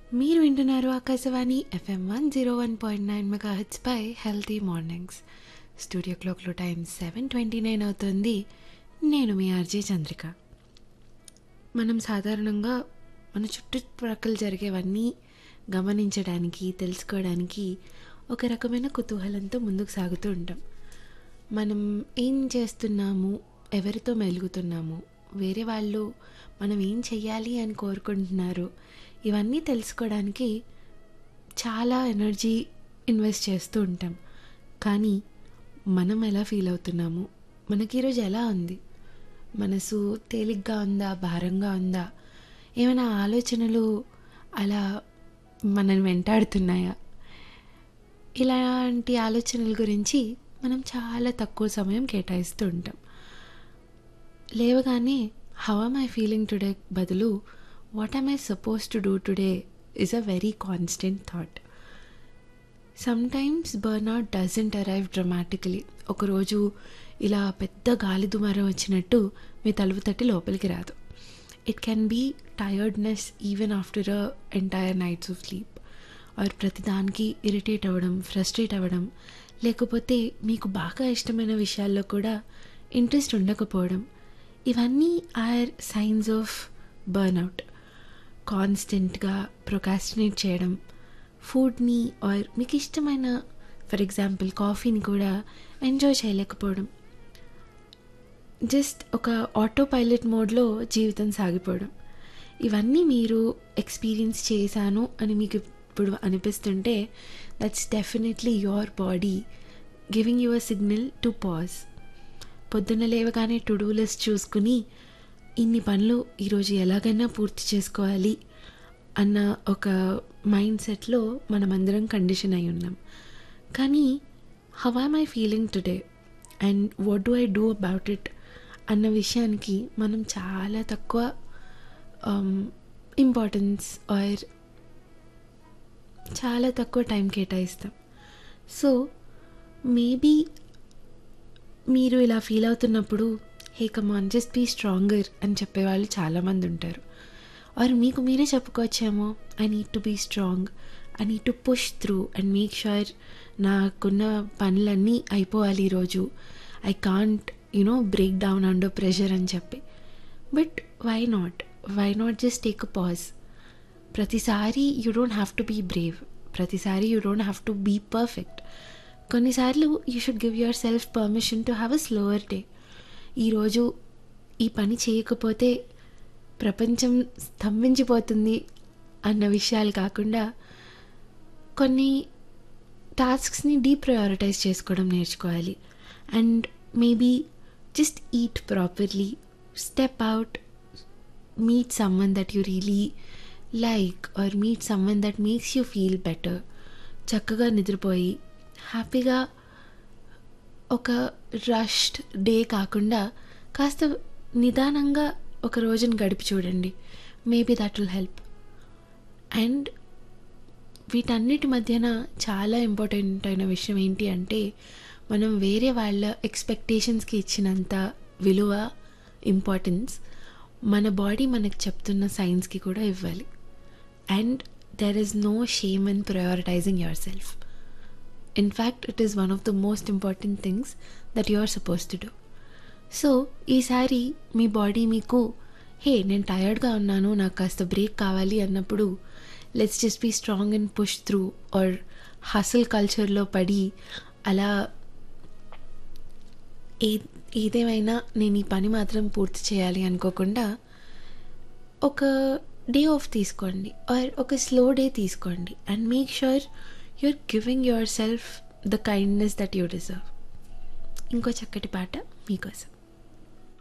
మీరు వింటున్నారు Akashvani FM one zero one point nine mega పై హెల్తీ మార్నింగ్స్ స్టూడియో క్లాక్లో టైం సెవెన్ ట్వంటీ నైన్ అవుతుంది నేను మీ ఆర్జే చంద్రిక మనం సాధారణంగా మన చుట్టుప్రక్కల జరిగేవన్నీ గమనించడానికి తెలుసుకోవడానికి ఒక రకమైన కుతూహలంతో ముందుకు సాగుతూ ఉంటాం మనం ఏం చేస్తున్నాము ఎవరితో మెలుగుతున్నాము వేరే వాళ్ళు మనం ఏం చెయ్యాలి అని కోరుకుంటున్నారు ఇవన్నీ తెలుసుకోవడానికి చాలా ఎనర్జీ ఇన్వెస్ట్ చేస్తూ ఉంటాం కానీ మనం ఎలా ఫీల్ అవుతున్నాము మనకి ఈరోజు ఎలా ఉంది మనసు తేలిగ్గా ఉందా భారంగా ఉందా ఏమైనా ఆలోచనలు అలా మనల్ని వెంటాడుతున్నాయా ఇలాంటి ఆలోచనల గురించి మనం చాలా తక్కువ సమయం కేటాయిస్తూ ఉంటాం లేవగానే how am I feeling today బదులు what am I suppose to do today is a very constant thought sometimes burnout doesn't arrive dramatically ఒకరోజు ఇలా పెద్ద గాలి దుమారం వచ్చినట్టు మీ తలుపు తట్టి లోపలికి రాదు it can be tiredness even after a entire nights of sleep or ప్రతిదానికి ఇరిటేట్ అవ్వడం ఫ్రస్ట్రేట్ అవ్వడం లేకపోతే మీకు బాగా ఇష్టమైన విషయాల్లో కూడా ఇంట్రెస్ట్ ఉండకపోవడం ఇవన్నీ ఆర్ సైన్స్ ఆఫ్ బర్న్అవుట్ కాన్స్టెంట్గా ప్రొకాస్టినేట్ చేయడం ఫుడ్ని ఆర్ మీకు ఇష్టమైన ఫర్ ఎగ్జాంపుల్ కాఫీని కూడా ఎంజాయ్ చేయలేకపోవడం జస్ట్ ఒక ఆటో పైలట్ మోడ్లో జీవితం సాగిపోవడం ఇవన్నీ మీరు ఎక్స్పీరియన్స్ చేశాను అని మీకు ఇప్పుడు అనిపిస్తుంటే that's definitely your body giving your signal to pause పొద్దున్న లేవగానే టు డూ లిస్ట్ చూసుకుని ఇన్ని పనులు ఈరోజు ఎలాగైనా పూర్తి చేసుకోవాలి అన్న ఒక మైండ్ సెట్లో మనమందరం కండిషన్ అయి ఉన్నాం కానీ how am I feeling today and what do I do about it అన్న విషయానికి మనం చాలా తక్కువ ఇంపార్టెన్స్ ఆర్ చాలా తక్కువ టైం కేటాయిస్తాం సో మేబీ మీరు ఇలా ఫీల్ అవుతున్నప్పుడు hey come on just be stronger అని చెప్పేవాళ్ళు చాలామంది ఉంటారు ఆర్ మీకు మీరే చెప్పుకోవచ్చేమో I need to be strong I need to push through and make sure నాకున్న పనులన్నీ అయిపోవాలి ఈరోజు I can't you know break down under pressure అని చెప్పి but why not why not just take a pause ప్రతిసారి you don't have to be brave ప్రతిసారి you don't have to be perfect కొన్నిసార్లు you should give your yourself permission to have a slower day ఈరోజు ఈ పని చేయకపోతే ప్రపంచం స్తంభించిపోతుంది అన్న విషయాలు కాకుండా కొన్ని టాస్క్స్ని డీప్రయారిటైజ్ చేసుకోవడం నేర్చుకోవాలి and maybe just eat properly step out meet someone that you really like or meet someone that makes you feel better చక్కగా నిద్రపోయి హ్యాపీగా ఒక రష్డ్ డే కాకుండా కాస్త నిదానంగా ఒక రోజును గడిపి చూడండి maybe that will help and వీటన్నిటి మధ్యన చాలా ఇంపార్టెంట్ అయిన విషయం ఏంటి అంటే మనం వేరే వాళ్ళ ఎక్స్పెక్టేషన్స్కి ఇచ్చినంత విలువ ఇంపార్టెన్స్ మన బాడీ మనకు చెప్తున్న సైన్స్కి కూడా ఇవ్వాలి and there is no shame in prioritising yourself in fact it is one of the most important things that you are suppose to do so ఈసారి మీ బాడీ మీకు హే నేను టయర్డ్గా ఉన్నాను నాకు కాస్త బ్రేక్ కావాలి అన్నప్పుడు let's just be strong and push through or hustle కల్చర్లో పడి అలా ఏ ఏదేమైనా నేను ఈ పని మాత్రం పూర్తి చేయాలి అనుకోకుండా ఒక డే ఆఫ్ తీసుకోండి ఆర్ ఒక స్లో డే తీసుకోండి and make sure you are giving yourself the kindness that you deserve ఇంకో చక్కటి పాట మీకోసం